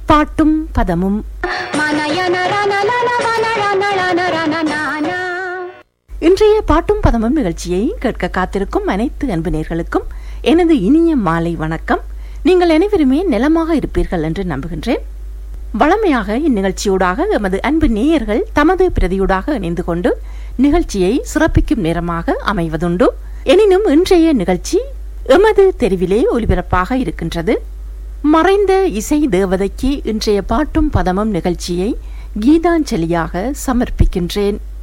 பாட்டும் பதமும் இன்றைய பாட்டும் பதமும் நிகழ்ச்சியை கேட்க காத்திருக்கும் அனைத்து அன்பு நேர்களுக்கும் எனது இனிய மாலை வணக்கம் நீங்கள் அனைவருமே நலமாக இருப்பீர்கள் என்று நம்புகின்றேன் வளமையாக இந்நிகழ்ச்சியூடாக எமது அன்பு நேயர்கள் தமது பிரதியூடாக இணைந்து கொண்டு நிகழ்ச்சியை சிறப்பிக்கும் நேரமாக அமைவதுண்டு எனினும் இன்றைய நிகழ்ச்சி எமது தெருவிலே ஒலிபரப்பாக இருக்கின்றது மறைந்த இசை தேவதைக்கு இன்றைய பாட்டும் பதமும் நிகழ்ச்சியை கீதாஞ்சலியாக சமர்ப்பிக்கின்றேன்